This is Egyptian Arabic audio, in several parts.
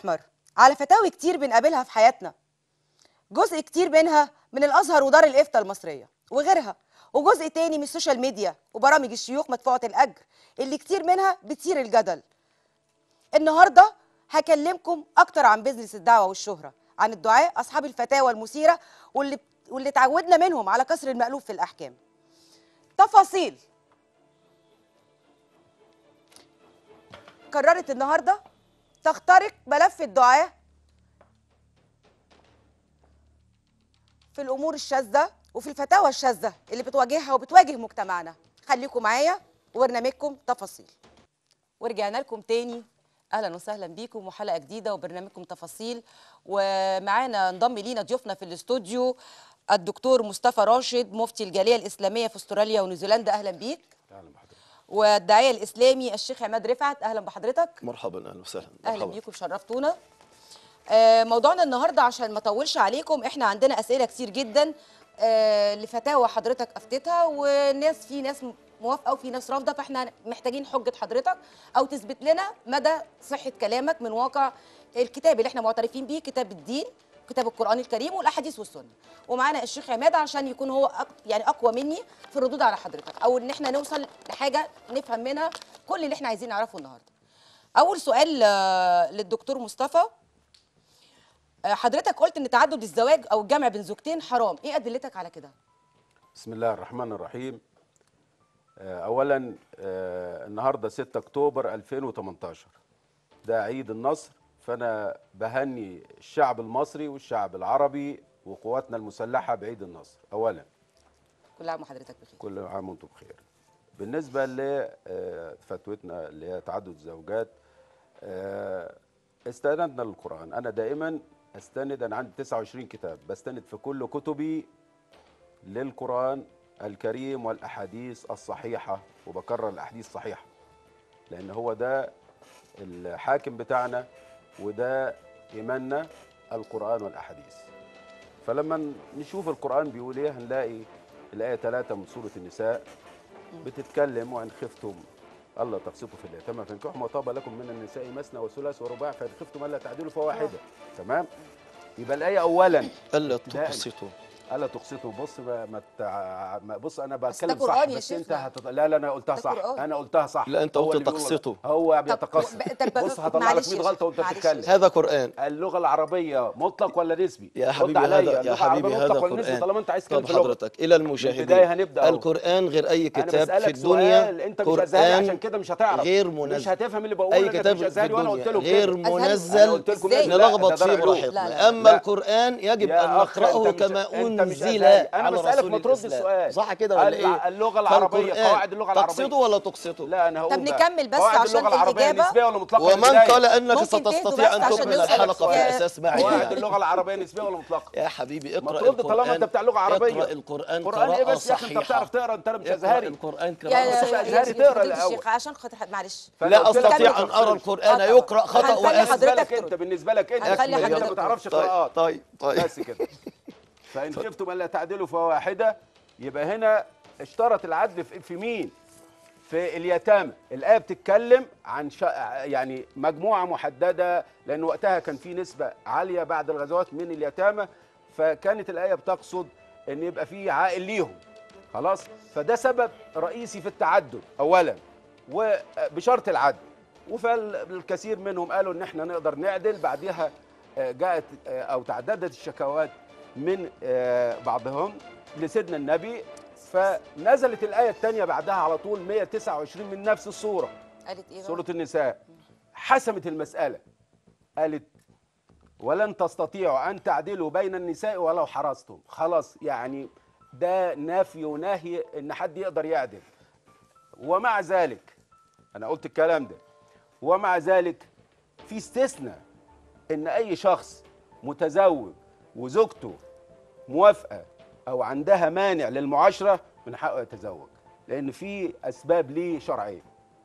احمر على فتاوي كتير بنقابلها في حياتنا جزء كتير منها من الازهر ودار الافتاء المصريه وغيرها وجزء تاني من السوشيال ميديا وبرامج الشيوخ مدفوعه الاجر اللي كتير منها بتثير الجدل النهارده هكلمكم اكتر عن بيزنس الدعوه والشهره عن الدعاء اصحاب الفتاوى المثيره واللي واللي اتعودنا منهم على كسر المألوف في الاحكام تفاصيل قررت النهارده تخترق ملف الدعاء في الامور الشاذه وفي الفتاوى الشاذه اللي بتواجهها وبتواجه مجتمعنا خليكم معايا وبرنامجكم تفاصيل ورجعنا لكم تاني اهلا وسهلا بيكم وحلقه جديده وبرنامجكم تفاصيل ومعانا انضم لينا ضيوفنا في الاستوديو الدكتور مصطفى راشد مفتي الجاليه الاسلاميه في استراليا ونيوزيلندا اهلا بيك اهلا بحضرتك والداعيه الاسلامي الشيخ عماد رفعت اهلا بحضرتك مرحبا اهلا وسهلا اهلا مرحبا. بيكم شرفتونا آه، موضوعنا النهارده عشان ما اطولش عليكم احنا عندنا اسئله كتير جدا آه، لفتاوى حضرتك افتتها والناس في ناس موافقه وفي ناس رافضه فاحنا محتاجين حجه حضرتك او تثبت لنا مدى صحه كلامك من واقع الكتاب اللي احنا معترفين بيه كتاب الدين كتاب القران الكريم والاحاديث والسنه ومعانا الشيخ عماد عشان يكون هو أق... يعني اقوى مني في الردود على حضرتك او ان احنا نوصل لحاجه نفهم منها كل اللي احنا عايزين نعرفه النهارده اول سؤال آه، للدكتور مصطفى آه، حضرتك قلت ان تعدد الزواج او الجمع بين زوجتين حرام ايه ادلتك على كده بسم الله الرحمن الرحيم آه، اولا آه، النهارده 6 اكتوبر 2018 ده عيد النصر فانا بهني الشعب المصري والشعب العربي وقواتنا المسلحه بعيد النصر اولا كل عام وحضرتك بخير كل عام وانتم بخير بالنسبه لفتوتنا اللي هي تعدد الزوجات آه، استندنا للقران انا دائما استند انا عندي 29 كتاب بستند في كل كتبي للقران الكريم والاحاديث الصحيحه وبكرر الاحاديث الصحيحه لان هو ده الحاكم بتاعنا وده ايماننا القران والاحاديث فلما نشوف القرآن بيقول ايه هنلاقي الآية 3 من سورة النساء بتتكلم وإن خفتم الله تقسطوا في اليتامى فانكحوا ما طاب لكم من النساء مثنى وثلاث ورباع فإن خفتم ألا تعدلوا فواحدة تمام يبقى الآية أولا الا ابتداءً. تقسطوا ألا تقسطوا بص ما ما تع... ما- بص أنا بس ده بتكلم صح قرآن يا بس أنت شيخنا. هت... لا لا أنا قلتها ده صح قرآن. أنا قلتها صح لا، أنت هو قلت اللي بيقول- تقسطوا. هو طب- بيتقسط طب- بص هطلع لك معلش 100 يا غلطة وأنت شيخ، معلش. بتتكلم هذا قران اللغة العربية مطلق ولا نسبي؟ يا رد حبيبي عليا، هذا يا اللغة حبيبي العربية هذا مطلق ولا نسبي قران طالما أنت عايز طب تتكلم في لغة حضرتك الى المشاهدين البداية هنبدأ أهو. القران غير اي انا كتاب بسألك في الدنيا سؤال انت مش ازهري قرآن عشان كده مش هتعرف غير مش منزل هتفهم اللي بقوله اي لأنك كتاب مش في ازهري وانا قلت الدنيا له غير كده. أزهري. أنا منزل قلت لكم إزاي؟ لا، ده نلخبط دار فيه علوم. براحتنا لا، لا. اما لا. القران يجب يا ان أخ، نقراه أنت مش- كما أنت مش انزل أزهري. أنا على بسألك رسول ما ترد الإسلام. السؤال. صح كده ولا الع- ايه اللغة العربية، فالقرآن قواعد اللغة العربية. تقصده ولا تقسطه لا انا هقول طب بقى. نكمل بس قواعد عشان اللغة العربية الإجابة. نسبية ولا مطلقة ومن من البداية؟ قال انك ممكن تهدوا ستستطيع بس ان عشان تكمل نوصل الحلقه يا- في اساس معي قواعد يعني. اللغة العربية نسبية ولا مطلقة؟ يا حبيبي ما اقرا ترد طالما القرآن أنت بتاع لغة عربية. اقرا القرآن قرآن إيه قراءة بس يا أخي أنت صحيحة بتعرف تقرا أنت مش اقرا أزهري القرآن يا قراءة بس يا- أزهري يا- تقرا يا- الأول. الشيخ عشان خاطر حد- معلش فأنا لا قلت لك استطيع ما ان ارى تفصلش. القرآن آه، يقرا طبعاً. خطا هنخلي واسف حضرتك بالنسبة لك ترد. انت بالنسبة لك انت هنخلي انت حضرتك ما تعرفش طيب قراءات طيب طيب بس كده فان خفتم الا تعدلوا فواحده يبقى هنا اشترط العدل في في مين في اليتامى الايه بتتكلم عن شا يعني مجموعه محدده لان وقتها كان في نسبه عاليه بعد الغزوات من اليتامى فكانت الايه بتقصد ان يبقى في عائل ليهم خلاص فده سبب رئيسي في التعدد اولا وبشرط العدل وفالكثير منهم قالوا ان احنا نقدر نعدل بعدها آه، جاءت آه، او تعددت الشكوات من آه، بعضهم لسيدنا النبي فنزلت الآية الثانية بعدها على طول 129 من نفس السورة قالت ايه بقى؟ سورة النساء حسمت المسألة قالت ولن تستطيعوا أن تعدلوا بين النساء ولو حرصتم خلاص يعني ده نافي ونهي إن حد يقدر يعدل ومع ذلك أنا قلت الكلام ده ومع ذلك في استثناء إن أي شخص متزوج وزوجته موافقة أو عندها مانع للمعاشرة من حقه يتزوج لأن في أسباب ليه شرعية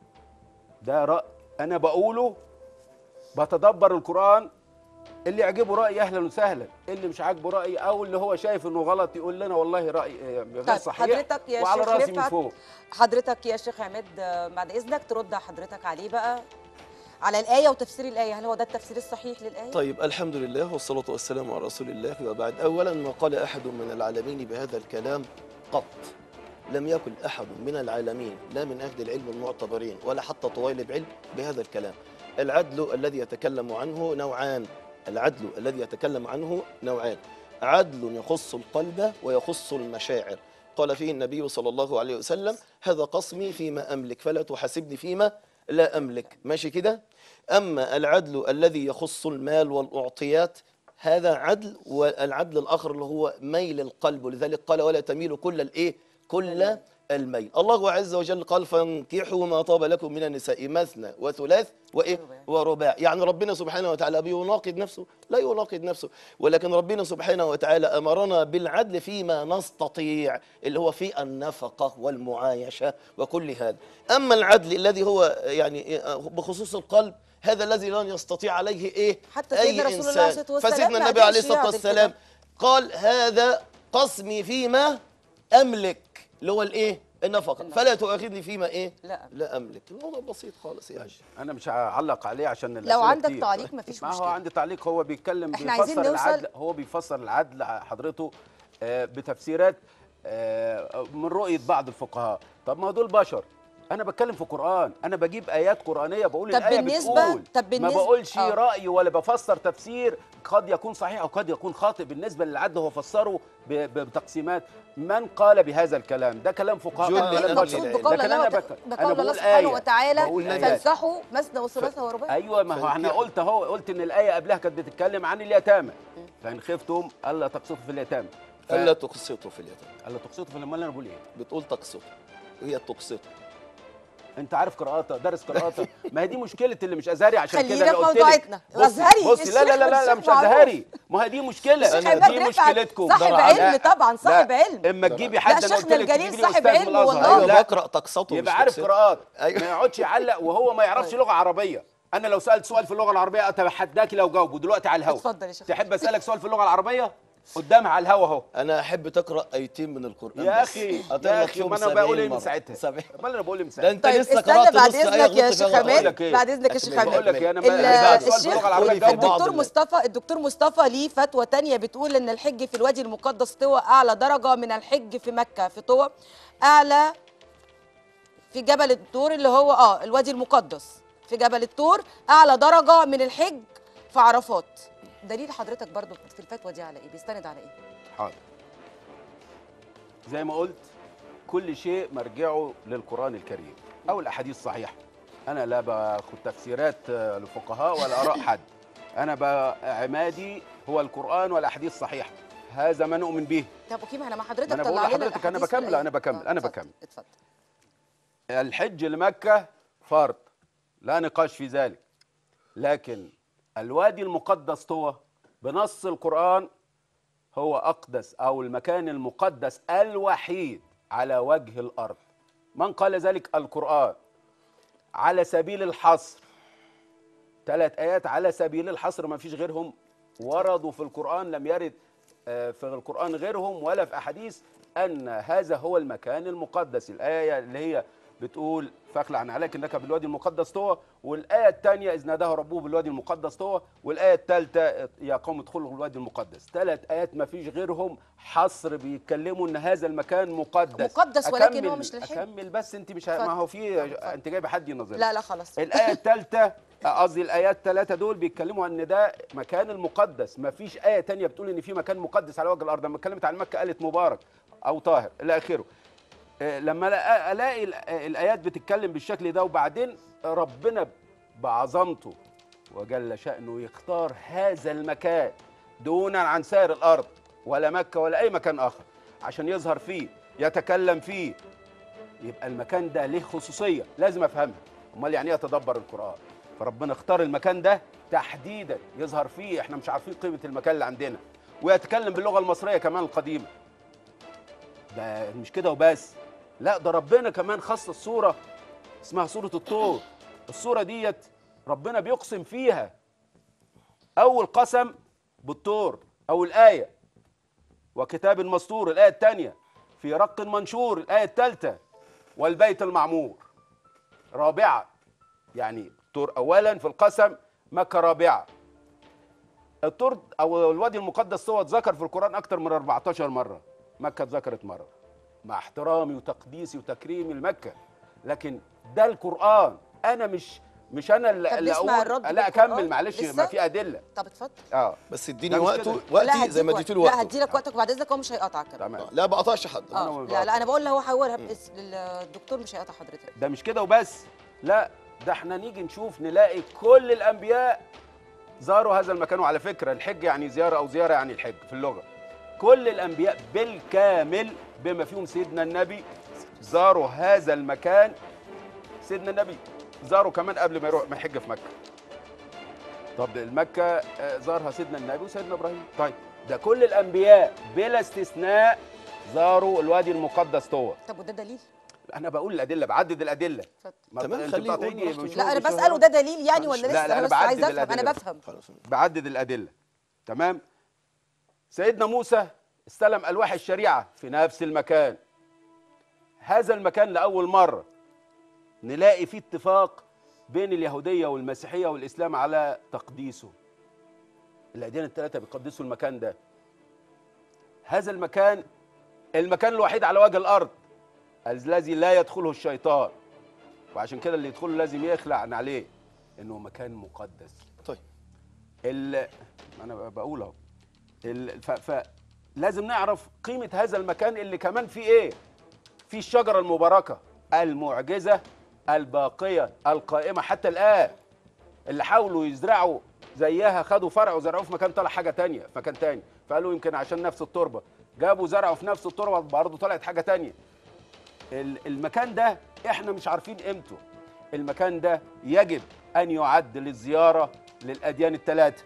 ده رأي أنا بقوله بتدبر القرآن اللي يعجبه رأي أهلا وسهلا اللي مش عاجبه رأي أو اللي هو شايف إنه غلط يقول لنا والله رأي آه، غير طيب صحيح حضرتك يا وعلى شيخ راسي من رفعت فوق حضرتك يا شيخ عماد آه، بعد اذنك ترد حضرتك عليه بقى على الايه وتفسير الايه هل هو ده التفسير الصحيح للايه طيب الحمد لله والصلاة والسلام على رسول الله وبعد أولا ما قال أحد من العالمين بهذا الكلام قط لم يكن أحد من العالمين لا من أهل العلم المعتبرين ولا حتى طويل علم بهذا الكلام العدل الذي يتكلم عنه نوعان العدل الذي يتكلم عنه نوعان عدل يخص القلب ويخص المشاعر قال فيه النبي صلى الله عليه وسلم هذا قسمي فيما أملك فلا تحاسبني فيما لا أملك ماشي كده أما العدل الذي يخص المال والأعطيات هذا عدل والعدل الآخر اللي هو ميل القلب ولذلك قال ولا تميل كل الإيه كل الميل الله عز وجل قال فانكحوا ما طاب لكم من النساء مثنى وثلاث وإيه ورباع يعني ربنا سبحانه وتعالى بيناقض نفسه لا يناقض نفسه ولكن ربنا سبحانه وتعالى أمرنا بالعدل فيما نستطيع اللي هو في النفقة والمعايشة وكل هذا أما العدل الذي هو يعني بخصوص القلب هذا الذي لن يستطيع عليه ايه حتى اي سيدنا رسول الله عليه انسان الصلاة والسلام فسيدنا ما النبي قدرش عليه الصلاه يعدل والسلام كده. قال هذا قسمي فيما املك اللي هو الايه النفقه فلا تؤاخذني فيما ايه لا. لا املك الموضوع بسيط خالص يعني انا مش هعلق عليه عشان لو الأسئلة عندك كتير. تعليق مفيش ما هو مشكلة. عندي تعليق هو بيتكلم إحنا عايزين بيفسر نوصل- العدل هو بيفسر العدل حضرته آه، بتفسيرات آه، من رؤية بعض الفقهاء طب ما دول بشر انا بتكلم في قرآن انا بجيب ايات قرآنية بقول طب الآية بالنسبة- بتقول طب ما بالنسبة- بقولش آه. رأي ولا بفسر تفسير قد يكون صحيح او قد يكون خاطئ بالنسبة للعدل هو فسره ب- ب- بتقسيمات من قال بهذا الكلام ده كلام فقهاء جل ده كلام أهل بشر. المقصود العلم. بقول لكن الله أنا وت- بك- أنا بقول الله بقول سبحانه آية. وتعالى بقول آية. فانصحوا مثنى وثلاثة ورباع ايوه ما هو احنا فانكحوا. قلت اهو قلت ان الايه قبلها كانت بتتكلم عن اليتامى فان خفتم الا تقسطوا في اليتامى ف- الا تقسطوا في اليتامى الا تقسطوا في الاموال انا بقول ايه بتقول تقسطوا هي تقسطوا انت عارف قراءاتها دارس قراءاتها ما هي دي مشكله اللي مش ازهري عشان كده خلينا انا في قلت لك موضوعتنا. بصي- أزهري، بصي لا لا لا لا, لا الشيخ مش معروف. ازهري ما هي دي مشكله الشيخ دي عماد رفعت مشكلتكم صاحب لا، علم طبعا صاحب لا. علم اما تجيبي لا، حد انا قلت شيخنا لك الجليل تجيبي لي صاحب أستاذ علم من الأزهر. والله. ايوه لا. بقرا تقسطوا مش يبقى عارف تقسطوا. قراءات أيوة. ما يقعدش يعلق وهو ما يعرفش لغه عربيه انا لو سالت سؤال في اللغه العربيه اتحداك لو جاوبه دلوقتي على الهوا اتفضل يا شيخ. تحب اسالك سؤال في اللغه العربيه قدامها على الهوا اهو انا احب تقرا ايتين من القران يا بس. اخي هتغلط يا اخي فيهم ما انا 70 بقول ايه من مرة. ساعتها 70 ما انا بقول ايه من ده ساعتها انت طيب لسه استنى قرات بعد نص آية اذنك يا غلطت شيخ فيها بقول حماد لك إيه؟ بعد اذنك يا شيخ أكمل. بقول حماد لك إيه، انا ال- اللي بعده سؤال في الشيخ اللغه العربيه قولي في جاوبه. بعض الدكتور ال- مصطفى الدكتور مصطفى ليه فتوى تانية بتقول ان الحج في الوادي المقدس طوى اعلى درجة من الحج في مكة في طوى اعلى في جبل الطور اللي هو اه الوادي المقدس في جبل الطور اعلى درجة من الحج في عرفات دليل حضرتك برضو في الفتوى دي على ايه بيستند على ايه حاضر زي ما قلت كل شيء مرجعه للقرآن الكريم أو الأحاديث الصحيحة أنا لا باخد تفسيرات آه، لفقهاء ولا آراء حد أنا ب- عمادي هو القرآن والأحاديث الصحيحة هذا ما نؤمن به طب اوكي ما احنا مع حضرتك أنا بقول طلع لنا لحضرتك أنا الأحاديث بكمل، والآيات. أنا بكمل، آه، أنا اتفضل، بكمل. اتفضل الحج لمكة فرض لا نقاش في ذلك لكن الوادي المقدس طوى بنص القرآن هو أقدس أو المكان المقدس الوحيد على وجه الأرض من قال ذلك القرآن على سبيل الحصر ثلاث آيات على سبيل الحصر ما فيش غيرهم وردوا في القرآن لم يرد آه، في القرآن غيرهم ولا في أحاديث أن هذا هو المكان المقدس الآية اللي هي بتقول فاخلع عن عليك انك بالوادي المقدس طوى والايه الثانيه اذ ناداه ربه بالوادي المقدس طوى والايه الثالثه يا قوم ادخلوا الوادي المقدس ثلاث ايات ما فيش غيرهم حصر بيتكلموا ان هذا المكان مقدس مقدس ولكن هو أكمل- مش للحج. اكمل بس انت مش ه- اتفضل. ما هو في اتفضل. انت جايبه حد ينظر لا لا خلاص الآية الثالثة قصدي الآيات الثلاثة دول بيتكلموا عن ده مكان المقدس ما فيش آية تانية بتقول إن في مكان مقدس على وجه الأرض لما اتكلمت عن مكة قالت مبارك أو طاهر إلى آخره آه، لما ألاقي- ألاقي ال- آه، الآيات بتتكلم بالشكل ده وبعدين ربنا بعظمته وجل شأنه يختار هذا المكان دونا عن سائر الأرض ولا مكة ولا أي مكان آخر عشان يظهر فيه يتكلم فيه يبقى المكان ده ليه خصوصيه لازم افهمها امال يعني ايه اتدبر القران فربنا اختار المكان ده تحديدا يظهر فيه احنا مش عارفين قيمه المكان اللي عندنا ويتكلم باللغه المصريه كمان القديمه ده مش كده وبس لا ده ربنا كمان خصص صوره اسمها سوره الطور الصوره ديت ربنا بيقسم فيها اول قسم بالطور او الايه وكتاب مسطور الآية الثانية في رق منشور الآية الثالثة والبيت المعمور رابعة يعني الطور اولا في القسم مكه رابعه الطور او الوادي المقدس هو اتذكر في القران اكتر من 14 مره مكه اتذكرت مره مع احترامي وتقديسي وتكريمي لمكه لكن ده القران انا مش مش انا اللي طب اللي نسمع اقول الرد لا بالقرآن؟ اكمل معلش لسه؟ ما في ادله طب اتفضل اه بس اديني لا، مش وقته كده. وقتي لا زي ما هديك اديته له وقت- لا وقته هديلك وقتك وبعد اذنك هو مش هيقطعك تمام لا بقطعش حد اه أنا ما لا لا بقطع. انا بقول له هو هيوريها باسم الدكتور مش هيقطع حضرتك ده مش كده وبس لا ده احنا نيجي نشوف نلاقي كل الانبياء زاروا هذا المكان وعلى فكره الحج يعني زياره او زياره يعني الحج في اللغه كل الانبياء بالكامل بما فيهم سيدنا النبي زاروا هذا المكان سيدنا النبي زاروا كمان قبل ما يروح ما يحج في مكه طب المكه آه، زارها سيدنا النبي وسيدنا ابراهيم طيب ده كل الانبياء بلا استثناء زاروا الوادي المقدس طوى طب وده دليل انا بقول الادله بعدد الادله اتفضل ما تمام، انت خليه يقول بتعطيني براحته. مش لا انا مش بساله ده دليل يعني معلش. ولا لا، لسه لا، انا أنا بس عايز بعدد افهم انا الأدلة. بفهم خلاص بعدد الادله تمام سيدنا موسى استلم الواح الشريعه في نفس المكان هذا المكان لاول مره نلاقي فيه اتفاق بين اليهوديه والمسيحيه والاسلام على تقديسه الاديان الثلاثه بيقدسوا المكان ده هذا المكان المكان الوحيد على وجه الارض الذي لا يدخله الشيطان وعشان كده اللي يدخله لازم يخلع عن عليه انه مكان مقدس طيب ال... ما انا بقول اهو ال... ف... ف... لازم نعرف قيمة هذا المكان اللي كمان فيه ايه؟ فيه الشجرة المباركة المعجزة الباقية القائمة حتى الآن اللي حاولوا يزرعوا زيها خدوا فرع وزرعوه في مكان طلع حاجة تانية في مكان تاني فقالوا يمكن عشان نفس التربة جابوا زرعوا في نفس التربة برضه طلعت حاجة تانية ال- المكان ده احنا مش عارفين قيمته المكان ده يجب ان يعد للزياره للاديان الثلاثه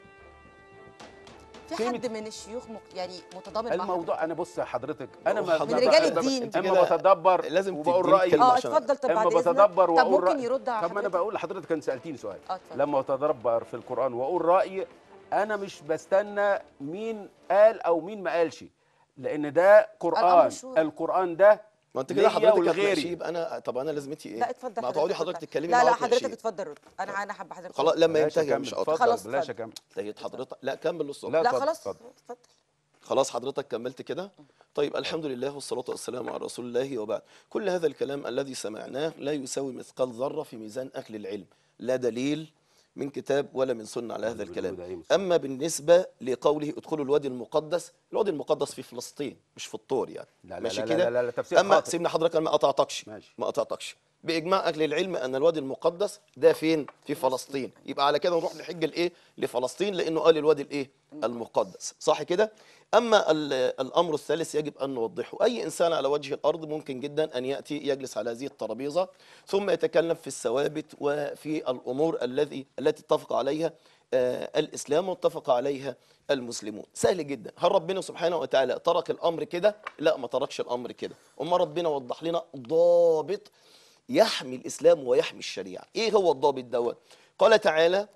في قيمة- حد من الشيوخ مك... يعني متضامن مع الموضوع انا بص يا حضرتك انا ما من ما- رجال ما- الدين. أنت اما كده بتدبر لازم وبقول تديني رايي كلمة اه عشان اتفضل طب اما بعد اذنك بتدبر طب واقول ممكن رأيي. يرد على طب ما انا حضرتك بقول لحضرتك كان سالتيني سؤال اه اتفضل لما اتدبر في القران واقول رايي انا مش بستنى مين قال او مين ما قالش لان ده الأمر قران شورى. القران ده ما انت كده ليا حضرتك ولغيري. هتناقشي يبقى انا طب انا لازمتي ايه؟ لا اتفضل ما تقعدي اتفضل. حضرتك تتكلمي لا معاه لا وتناقشيه. حضرتك اتفضل رد انا انا حابه حضرتك خلاص لما بلاش ينتهي أكمل. مش اتفضل، هقطع خلاص، بلاش اتفضل. اكمل انتهيت حضرتك لا كمل للصبح لا، لا اتفضل، خلاص اتفضل. اتفضل خلاص حضرتك كملت كده طيب الحمد لله والصلاة والسلام على رسول الله وبعد كل هذا الكلام الذي سمعناه لا يساوي مثقال ذرة في ميزان أهل العلم لا دليل من كتاب ولا من سنة على هذا الكلام دايما. أما بالنسبة لقوله ادخلوا الوادي المقدس الوادي المقدس في فلسطين مش في الطور يعني لا لا ماشي لا كده لا لا لا تفسير أما خاطئ. سيبنا حضرتك أنا ما قطعتكش ماشي. ما قطعتكش بإجماع أهل العلم أن الوادي المقدس ده فين في فلسطين يبقى على كده نروح نحج الإيه لفلسطين لأنه قال الوادي الإيه المقدس صح كده أما ال- الأمر الثالث يجب أن نوضحه أي إنسان على وجه الأرض ممكن جدا أن يأتي يجلس على هذه الترابيزة ثم يتكلم في الثوابت وفي الأمور الذي التي اتفق عليها آه، الإسلام واتفق عليها المسلمون سهل جدا هل ربنا سبحانه وتعالى ترك الأمر كده لا ما تركش الأمر كده أما ربنا وضح لنا ضابط يحمي الإسلام ويحمي الشريعة إيه هو الضابط دوت قال تعالى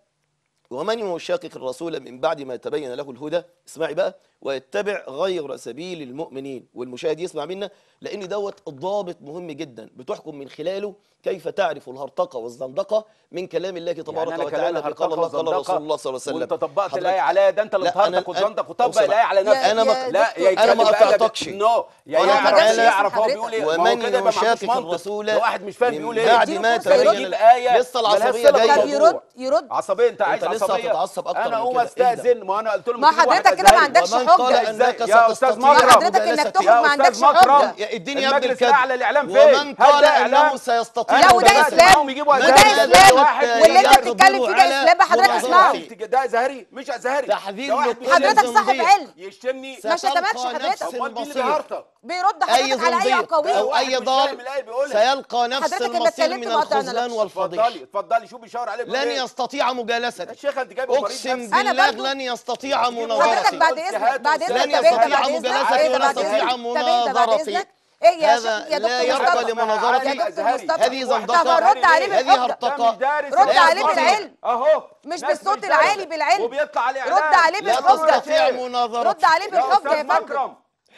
ومن يشاقق الرسول من بعد ما تبين له الهدى اسمعي بقى ويتبع غير سبيل المؤمنين والمشاهد يسمع منا لان دوت ضابط مهم جدا بتحكم من خلاله كيف تعرف الهرطقه والزندقه من كلام الله تبارك أنا وتعالى كلامي في قال الله هرطقة قال رسول وزندقة الله صلى الله عليه وسلم وانت طبقت حضرتك- الايه عليا ده انت اللي لا، أنا بتهرطق الآن- وتزندق لو وطبق سمحت. الايه على يا- نفسك أنا ما- يا لا دكتور. يا أنا ما يتكلم بأدب. قطعتكش. نو يا أنا يعرف تعالى- يعرف هو حضرتك. بيقول ايه ما هو ومن كده يبقى ما عندوش يشاقق منطق. الرسول لو واحد مش فاهم من بيقول ايه بعد اديله ما فرصة يرد. تبين يجيب آية لسه ملهاش العصبيه صلة طب جايه بالموضوع. يرد يرد عصبيه انت عايز أنت لسه عصبيه هتتعصب أكتر انا من اقوم كده. استاذن ما انا قلت لهم ما تجيبوا واحد حضرتك كده ما أزهري. عندكش ومن قال حجة. انك يا أستاذ ستستطيع مكرم. حضرتك انك مجالسة- تخرج يا ما أستاذ عندكش مكرم. حجة يا اديني يا ابن المجلس الكلب الأعلى للإعلام فين؟ ومن هل قال ده انه إعلام؟ سيستطيع لا وده مجالسة- اسلام معاهم يجيبوا وده أزهري. اسلام واحد واللي انت يقدروا بتتكلم فيه ده على اسلام حضرتك مناظرة. اسمعه ده ازهري مش ازهري تحذير ده واحد لكل بيقول حضرتك زنديق. صاحب علم يشتمني ما شتمكش ستلقى حضرتك. نفس امال مين اللي البصير بيهرطق بيرد اي حضرتك على اي زنديق اقاويل او واحد اي مش ضال فاهم الآية بيقول إيه. سيلقى نفس حضرتك إنك المصير اتكلمت من ما قطعناش. الخذلان والفضيح اتفضلي اتفضلي شو بيشاور عليه بيقول لن إيه؟ يستطيع يا مجالستي شيخ انت جايبه مريض اقسم نفسي. أنا بالله برضو- لن يستطيع حضرتك مناظرتي بعد قلت اذنك هات بعد وسلام. اذنك لن طب انت يستطيع بعد اذنك مجالستي ايه ده ولا بعد يستطيع اذنك طب انت بعد مناظرتي. اذنك ايه يا هذا شيخ يا لا دكتور يرقى مصطفى لمناظرتي. يا دكتور أزهري. مصطفى هذه زندقة. طب رد عليه هذه بالحجة هرطقة. ده مش دارس رد ولا عليه يفهم. بالعلم. اهو مش ناس بالصوت مش العالي دارسة. بالعلم وبيطلع عليه رد اعلان عليه لا بالحجة تستطيع مناظرتي رد عليه يا بالحجة استاذ يا فندم مكرم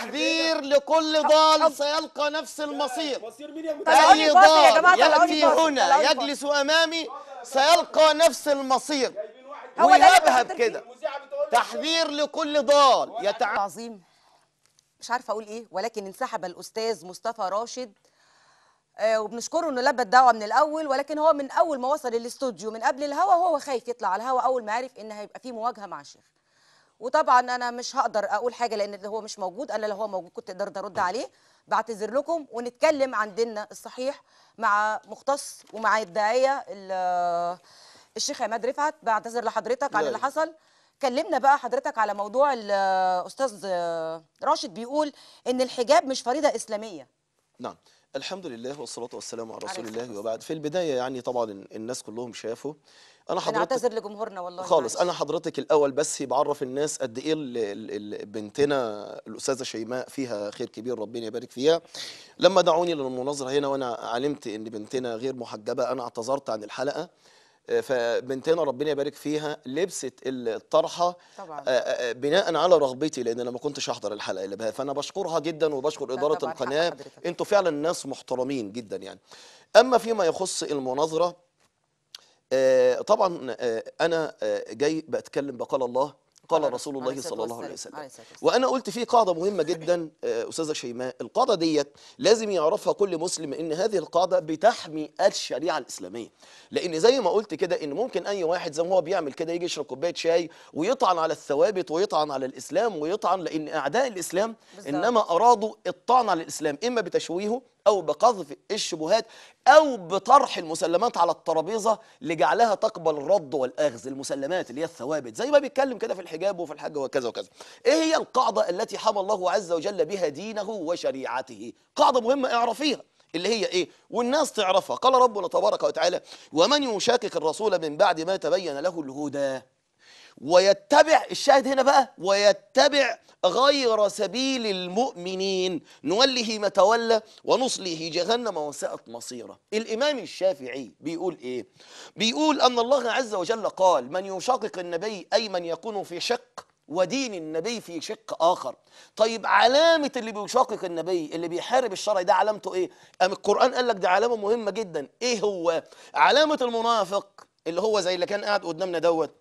تحذير لكل ضال سيلقى نفس المصير مصير مين يا طلعوا لي أي فاصل يا ضال جماعة، طلعوا لي يأتي فاصل، طلعوا هنا لي يجلس أمامي سيلقى نفس المصير هو ده اللي ويهبهب بتحضر فيه. كده تحذير لكل ضال يتع... العظيم مش عارفه اقول ايه ولكن انسحب الاستاذ مصطفى راشد آه، وبنشكره انه لبى الدعوه من الاول ولكن هو من اول ما وصل الاستوديو من قبل الهوا هو خايف يطلع على الهوا اول ما عرف ان هيبقى في مواجهه مع الشيخ وطبعا انا مش هقدر اقول حاجه لان هو مش موجود انا لو هو موجود كنت قدرت ارد عليه بعتذر لكم ونتكلم عن ديننا الصحيح مع مختص ومع الداعيه ال- الشيخ عماد رفعت بعتذر لحضرتك عن لا. اللي حصل كلمنا بقى حضرتك على موضوع الاستاذ راشد بيقول ان الحجاب مش فريضه اسلاميه نعم الحمد لله والصلاة والسلام على رسول عليه الصلاة الله وبعد في البداية يعني طبعا الناس كلهم شافوا أنا انا حضرتك اعتذر لجمهورنا والله خالص معلش. انا حضرتك الاول بس بعرف الناس قد ايه ال- ال- ال- بنتنا الاستاذه شيماء فيها خير كبير ربنا يبارك فيها لما دعوني للمناظره هنا وانا علمت ان بنتنا غير محجبه انا اعتذرت عن الحلقه آه، فبنتنا ربنا يبارك فيها لبست الطرحه طبعاً. آه، آه، بناء على رغبتي لان انا ما كنتش احضر الحلقه اللي بها فانا بشكرها جدا وبشكر لا اداره طبعاً، حق القناه حضرتك. انتوا فعلا ناس محترمين جدا يعني اما فيما يخص المناظره آه، طبعا آه، انا آه، جاي بتكلم بقال الله قال قال رسول عليه الله الصلاة صلى الله عليه والسلام. وسلم عليه الصلاة والسلام. وانا قلت في قاعده مهمه جدا آه، استاذه شيماء القاعده ديت لازم يعرفها كل مسلم ان هذه القاعده بتحمي الشريعه الاسلاميه لان زي ما قلت كده ان ممكن اي واحد زي ما هو بيعمل كده يجي يشرب كوبايه شاي ويطعن على الثوابت ويطعن على الاسلام ويطعن لان اعداء الاسلام بالظبط. انما ارادوا الطعن على الاسلام اما بتشويهه او بقذف الشبهات او بطرح المسلمات على الترابيزه لجعلها تقبل الرد والاخذ المسلمات اللي هي الثوابت زي ما بيتكلم كده في الحجاب وفي الحج وكذا وكذا ايه هي القاعده التي حمى الله عز وجل بها دينه وشريعته قاعده مهمه اعرفيها اللي هي ايه والناس تعرفها قال ربنا تبارك وتعالى ومن يشاكك الرسول من بعد ما تبين له الهدى ويتبع الشاهد هنا بقى ويتبع غير سبيل المؤمنين نوله ما تولى ونصله جهنم وساءت مصيره الإمام الشافعي بيقول إيه بيقول أن الله عز وجل قال من يشاقق النبي أي من يكون في شق ودين النبي في شق آخر طيب علامة اللي بيشاقق النبي اللي بيحارب الشرع ده علامته إيه أم القرآن قال لك ده علامة مهمة جدا إيه هو علامة المنافق اللي هو زي اللي كان قاعد قدامنا دوت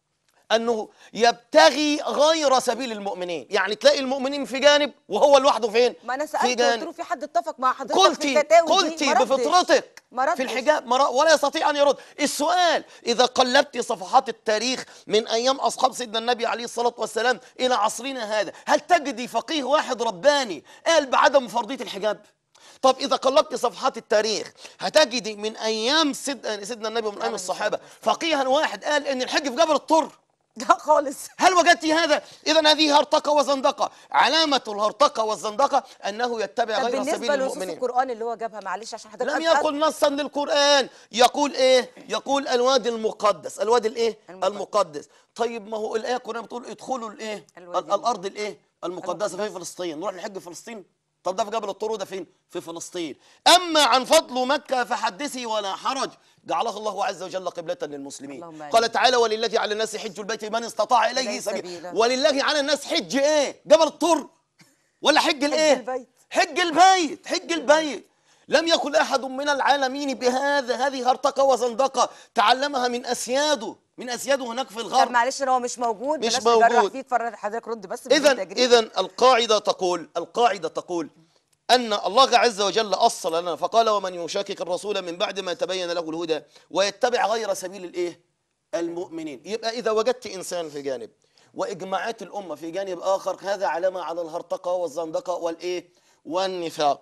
انه يبتغي غير سبيل المؤمنين يعني تلاقي المؤمنين في جانب وهو لوحده فين ما انا في سالت قلت جانب له في حد اتفق مع حضرتك قلتي في الفتاوي دي؟ قلتي ما ردش. بفطرتك ما ردش. في الحجاب ما ر- ولا يستطيع ان يرد السؤال اذا قلبت صفحات التاريخ من ايام اصحاب سيدنا النبي عليه الصلاه والسلام الى عصرنا هذا هل تجدي فقيه واحد رباني قال بعدم فرضيه الحجاب طب اذا قلبت صفحات التاريخ هتجدي من ايام سيد- سيدنا النبي ومن ايام عليه الصحابه الصلاة فقيها واحد قال ان الحج في جبل الطر لا خالص هل وجدت هذا؟ إذا هذه هرطقة وزندقة، علامة الهرطقة والزندقة أنه يتبع طب غير سبيل بالنسبه لنصوص المؤمنين. القران اللي هو جابها معلش عشان حضرتك لم أسأل. يقل نصا للقرآن، يقول إيه؟ يقول الوادي المقدس، الوادي الإيه؟ المقدس. المقدس. طيب ما هو الآية القرآن بتقول ادخلوا الإيه؟ الوادي ال- الأرض الإيه؟ المقدسة في المقدس. فلسطين، نروح نحج في فلسطين؟ طب ده في جبل الطور وده فين؟ في فلسطين. أما عن فضل مكة فحدثي ولا حرج، جعلها الله عز وجل قبلة للمسلمين. اللهم آمين. قال تعالى ولله على الناس حج البيت من استطاع إليه إليه سبيلا. سبيلا. ولله على الناس حج ايه جبل الطر ولا حج الايه البيت. حج البيت حج البيت لم يكن احد من العالمين بهذا هذه هرطقه وزندقه تعلمها من اسياده من اسياده هناك في طب الغرب معلش إن هو مش موجود مش بلاش نجرح موجود. فيه اتفرج حضرتك رد بس بدون اذا تجريح. اذا القاعده تقول القاعده تقول ان الله عز وجل اصل لنا فقال ومن يشاكك الرسول من بعد ما تبين له الهدى ويتبع غير سبيل الايه المؤمنين يبقى اذا وجدت انسان في جانب واجماعات الامه في جانب اخر هذا علامه على الهرطقه والزندقه والايه والنفاق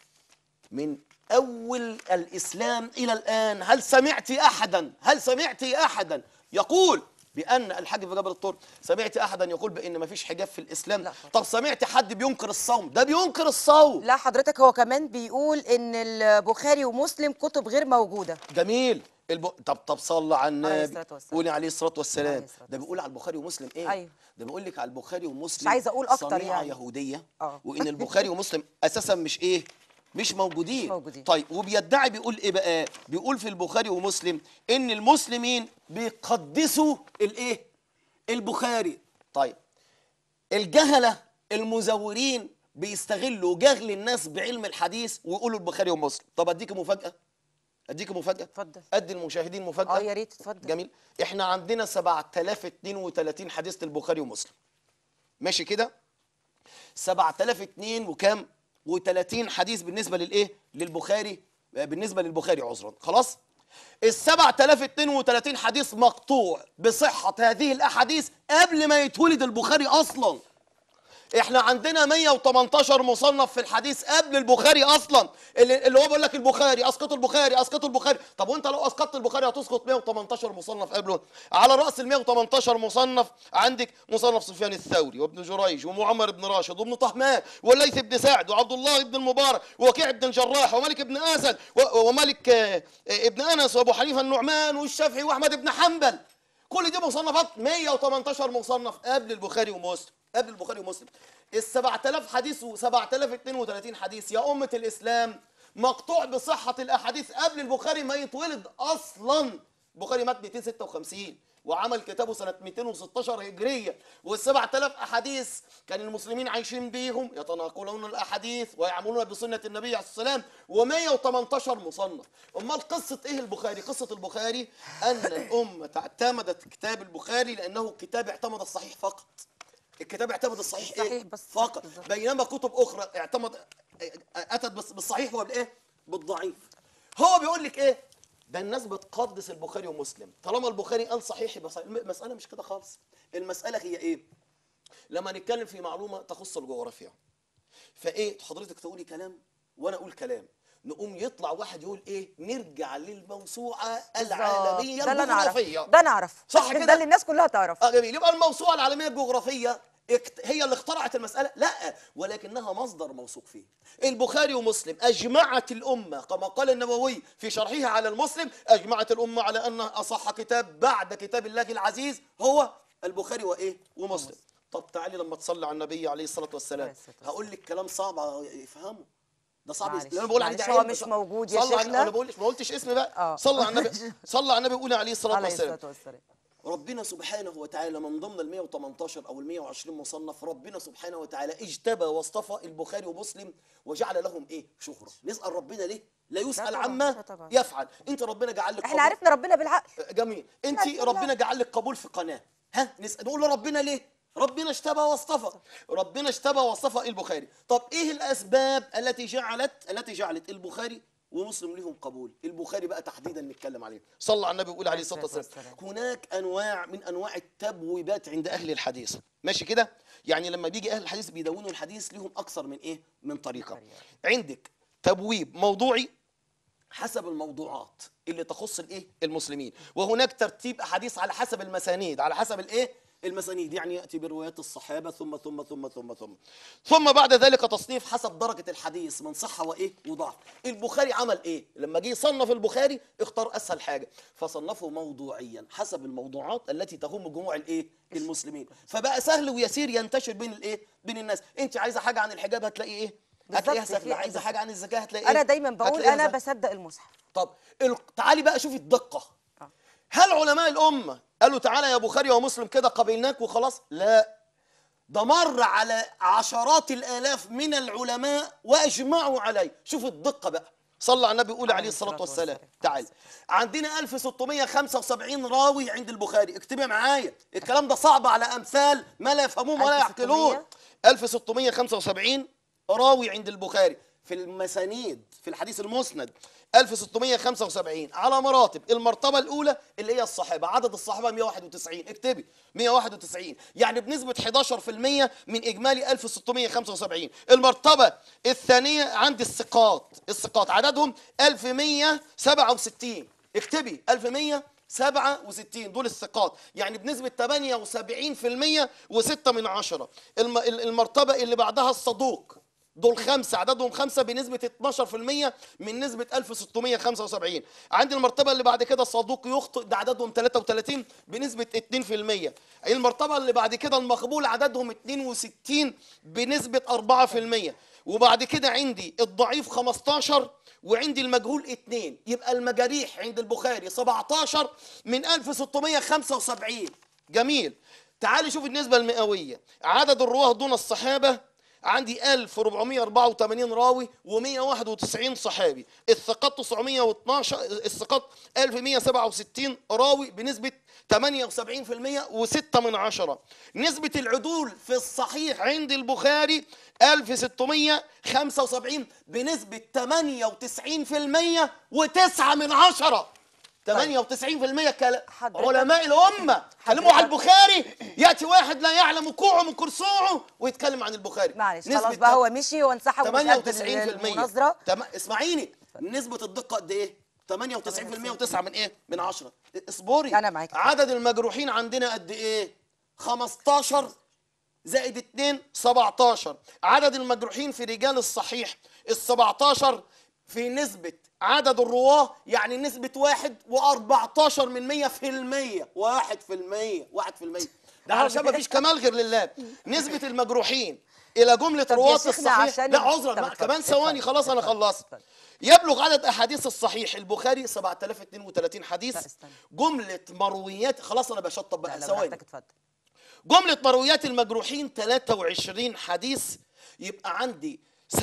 من اول الاسلام الى الان هل سمعت احدا هل سمعت احدا يقول بان الحج في جبل الطور سمعت احدا يقول بان ما فيش حجاب في الاسلام لا. طب سمعت حد بينكر الصوم ده بينكر الصوم لا حضرتك هو كمان بيقول ان البخاري ومسلم كتب غير موجوده جميل الب... طب طب صلى على عليه النبي الصلاة والسلام. قولي عليه الصلاه والسلام عليه الصلاة ده بيقول على البخاري ومسلم ايه أيوه. ده بيقول لك على البخاري ومسلم مش عايزة أقول أكتر صنيعة يعني. يهوديه آه. وان البخاري ومسلم اساسا مش ايه مش موجودين مش موجودين. طيب وبيدعي بيقول ايه بقى بيقول في البخاري ومسلم ان المسلمين بيقدسوا الايه البخاري طيب الجهله المزورين بيستغلوا جهل الناس بعلم الحديث ويقولوا البخاري ومسلم طب اديك مفاجاه اديك مفاجاه اتفضل. ادي المشاهدين مفاجاه اه يا ريت اتفضل جميل احنا عندنا 7032 حديث للبخاري ومسلم ماشي كده 7002 وكام و30 حديث بالنسبه للايه للبخاري بالنسبه للبخاري عذرا خلاص ال 7032 حديث مقطوع بصحه هذه الاحاديث قبل ما يتولد البخاري اصلا احنا عندنا 118 مصنف في الحديث قبل البخاري اصلا اللي, اللي هو بيقول لك البخاري اسقط البخاري اسقط البخاري طب وانت لو اسقطت البخاري هتسقط 118 مصنف قبله على راس ال 118 مصنف عندك مصنف سفيان الثوري وابن جريج ومعمر بن راشد وابن طهمان والليث بن سعد وعبد الله بن المبارك ووكيع بن الجراح ومالك بن اسد و- ومالك آه، آه، ابن انس وابو حنيفه النعمان والشافعي واحمد بن حنبل كل دي مصنفات 118 مصنف قبل البخاري ومسلم قبل البخاري ومسلم ال 7000 حديث و 7032 حديث يا أمة الإسلام مقطوع بصحة الأحاديث قبل البخاري ما يتولد أصلا البخاري مات 256 وعمل كتابه سنة 216 هجرية وال 7000 أحاديث كان المسلمين عايشين بيهم يتناقلون الأحاديث ويعملون بسنة النبي عليه السلام و118 مصنف أمال قصة إيه البخاري؟ قصة البخاري أن الأمة اعتمدت كتاب البخاري لأنه كتاب اعتمد الصحيح فقط الكتاب اعتمد الصحيح الصحيح إيه؟ بس فقط بالظبط. بينما كتب أخرى اعتمد أتت بس بالصحيح وبالإيه؟ بالضعيف هو بيقول لك إيه؟ ده الناس بتقدس البخاري ومسلم طالما البخاري قال صحيح يبقى صحيح المسألة مش كده خالص المسألة هي إيه؟ لما نتكلم في معلومة تخص الجغرافيا فايه حضرتك تقولي كلام وانا اقول كلام نقوم يطلع واحد يقول ايه نرجع للموسوعه العالميه ده اللي انا اعرفه الجغرافيه ده انا اعرفه صح ده كده؟ اللي الناس كلها تعرفه اه جميل يبقى الموسوعه العالميه الجغرافيه اكت- هي اللي اخترعت المسألة؟ لا ولكنها مصدر موثوق فيه. البخاري ومسلم أجمعت الأمة كما قال النووي في شرحه على المسلم أجمعت الأمة على أن أصح كتاب بعد كتاب الله العزيز هو البخاري وإيه؟ ومسلم. طب تعالي لما تصلي على النبي عليه الصلاة والسلام عليه الصلاة والسلام. هقول لك كلام صعب يفهمه ده صعب معلش، لأن انا بقول عندي معلش، هو علم. مش ص- موجود يا صلى على- شيخنا. انا بقول ما قلتش اسمي بقى آه. صلى على النبي صلى على النبي قول عليه الصلاة عليه والسلام الصلاه والسلام ربنا سبحانه وتعالى من ضمن ال 118 او ال 120 مصنف ربنا سبحانه وتعالى اجتبى واصطفى البخاري ومسلم وجعل لهم ايه؟ شهره، نسال ربنا ليه؟ لا يسال طبعاً، عما لا طبعاً. يفعل، انت ربنا جعل لك احنا قبول- عرفنا ربنا بالعقل جميل، انت عرفنا ربنا جعل لك قبول في قناه، ها؟ نسال نقول له ربنا ليه؟ ربنا اشتبى واصطفى، ربنا اشتبى واصطفى البخاري، طب ايه الاسباب التي جعلت التي جعلت البخاري ومسلم لهم قبول البخاري بقى تحديدا نتكلم عليه صلى على النبي وقول عليه الصلاه الصلاة والسلام والسلام. هناك انواع من انواع التبويبات عند اهل الحديث ماشي كده يعني لما بيجي اهل الحديث بيدونوا الحديث لهم اكثر من ايه من طريقه عندك تبويب موضوعي حسب الموضوعات اللي تخص الايه المسلمين وهناك ترتيب احاديث على حسب المسانيد على حسب الايه المسانيد يعني ياتي بروايات الصحابه ثم ثم ثم ثم ثم ثم بعد ذلك تصنيف حسب درجه الحديث من صحه وايه وضعف البخاري عمل ايه لما جه يصنف البخاري اختار اسهل حاجه فصنفه موضوعيا حسب الموضوعات التي تهم جموع الايه المسلمين فبقى سهل ويسير ينتشر بين الايه بين الناس انت عايزه حاجه عن الحجاب هتلاقي ايه هتلاقيها بالظبط، سهله في- عايزه حاجه عن الزكاه هتلاقي انا إيه؟ دايما بقول هتلاقيها انا سهلة. بصدق المصحف طب ال- تعالي بقى شوفي الدقة آه. هل علماء الأمة قالوا تعالى يا بخاري ومسلم كده قبلناك وخلاص لا ده مر على عشرات الآلاف من العلماء وأجمعوا عليه شوف الدقة بقى صلى على النبي قول عليه الصلاة والسلام تعال عندنا 1675 راوي عند البخاري اكتبي معايا الكلام ده صعب على أمثال ما لا يفهمون ولا 1600 يعقلون 1675 راوي عند البخاري في المسانيد في الحديث المسند 1675 على مراتب المرتبة الأولى اللي هي الصحابة عدد الصحابة 191 اكتبي 191 يعني بنسبة 11% من إجمالي 1675 المرتبة الثانية عند الثقات الثقات عددهم 1167 اكتبي 1167 دول الثقات يعني بنسبة 78% و6 من عشرة الم- المرتبة اللي بعدها الصدوق دول خمسة عددهم خمسة بنسبة 12% من نسبة 1675 عندي المرتبة اللي بعد كده الصدوق يخطئ ده عددهم 33 بنسبة 2% المرتبة اللي بعد كده المقبول عددهم 62 بنسبة 4% وبعد كده عندي الضعيف 15 وعندي المجهول 2 يبقى المجاريح عند البخاري 17 من 1675 جميل تعالي شوف النسبة المئوية عدد الرواه دون الصحابة عندي 1484 راوي و191 صحابي الثقات 912 الثقات 1167 راوي بنسبة 78% و6 من عشرة نسبة العدول في الصحيح عند البخاري 1675 بنسبة 98% و9 من عشرة 98% كلا حضرتك- علماء الأمة كلموا على البخاري يأتي واحد لا يعلم كوعه من كرسوعه ويتكلم عن البخاري معلش نسبة خلاص بقى هو مشي وانسحب ومش قد 98% المناظره تم... اسمعيني نسبة الدقة قد ايه؟ 98% و9 من ايه؟ من 10 اصبري أنا معاك. عدد المجروحين عندنا قد ايه؟ 15 زائد 2 17 عدد المجروحين في رجال الصحيح ال 17 في نسبة عدد الرواه يعني نسبة واحد و14 من 100 في المية واحد في المية واحد في المية ده علشان ما فيش كمال غير لله نسبة المجروحين إلى جملة طب يا رواة شيخنا الصحيح عشان- لا عذرا طب ما- اتفضل، كمان ثواني اتفضل، خلاص أنا اتفضل، خلصت اتفضل. يبلغ عدد أحاديث الصحيح البخاري 7032 حديث لا، استنى. جملة مرويات خلاص أنا بشطب لا بقى لا ثواني براحتك اتفضل جملة مرويات المجروحين 23 حديث يبقى عندي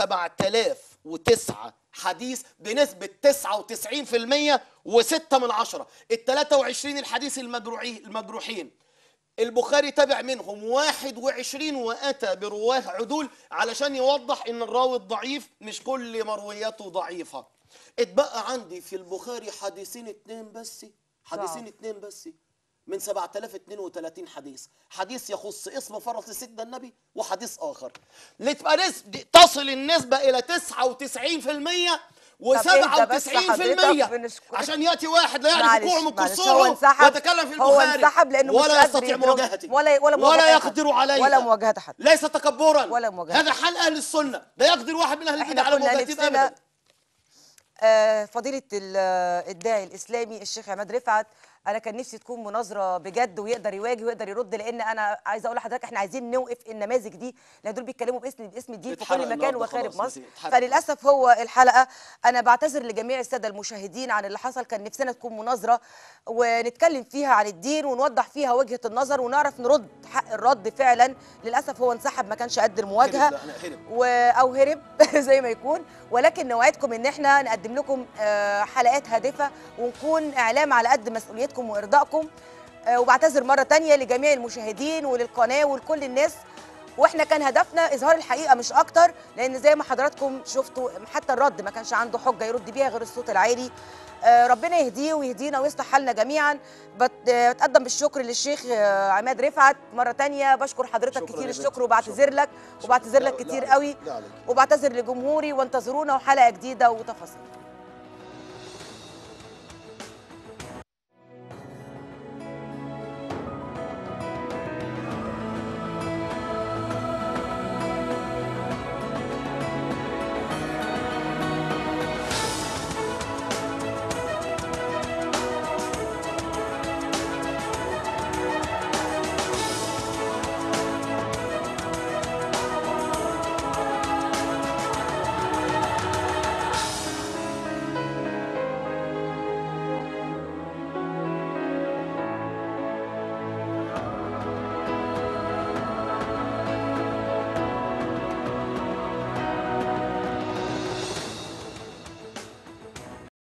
7009 حديث بنسبة 99% و6 من عشرة ال 23 الحديث المجروحين المجروحين البخاري تابع منهم 21 واتى برواه عدول علشان يوضح ان الراوي الضعيف مش كل مروياته ضعيفه اتبقى عندي في البخاري حديثين اتنين بس حديثين صعب. اتنين بس من 7032 حديث حديث يخص اسم فرط سيدنا النبي وحديث اخر لتبقى نسبة تصل النسبة الى 99% اهدى بس و97% حضرتك بنشكرك. عشان ياتي واحد لا يعرف معلش كوعه من معلش هو كرسوعه انسحب ويتكلم في هو البخاري انسحب لانه مش ولا قادر يستطيع يضرب- مواجهتي ولا ولا مواجهة ولا أي حد. يقدر علي ولا مواجهة حد ليس تكبرا ولا مواجهة. هذا حال اهل السنه لا يقدر واحد من اهل احنا البدع على كنا مواجهتي نفسنا ابدا آه، فضيلة ال- آه، الداعي الإسلامي الشيخ عماد رفعت أنا كان نفسي تكون مناظرة بجد ويقدر يواجه ويقدر يرد لأن أنا عايزة أقول لحضرتك إحنا عايزين نوقف النماذج دي لأن دول بيتكلموا باسم باسم الدين في اتحرق كل مكان النهاردة وخارج خلاص، مصر نسيت. اتحرق. فللأسف هو الحلقة أنا بعتذر لجميع السادة المشاهدين عن اللي حصل كان نفسنا تكون مناظرة ونتكلم فيها عن الدين ونوضح فيها وجهة النظر ونعرف نرد حق الرد فعلا للأسف هو انسحب ما كانش قد المواجهة هرب، لا، أنا هرب. و... او هرب زي ما يكون ولكن نوعدكم ان احنا نقدم لكم آه، حلقات هادفه ونكون اعلام على قد مسؤوليتكم وارضائكم آه، وبعتذر مره تانية لجميع المشاهدين وللقناه ولكل الناس واحنا كان هدفنا اظهار الحقيقه مش اكتر لان زي ما حضراتكم شفتوا حتى الرد ما كانش عنده حجه يرد بيها غير الصوت العالي آه، ربنا يهديه ويهدينا ويصلح حالنا جميعا بت- آه، بتقدم بالشكر للشيخ آه، عماد رفعت مره تانية بشكر حضرتك شكراً كتير يا الشكر بنتي، وبعتذر لك وبعتذر لا- لك لا كتير عليك، قوي لا عليك. وبعتذر لجمهوري وانتظرونا وحلقه جديده وتفاصيل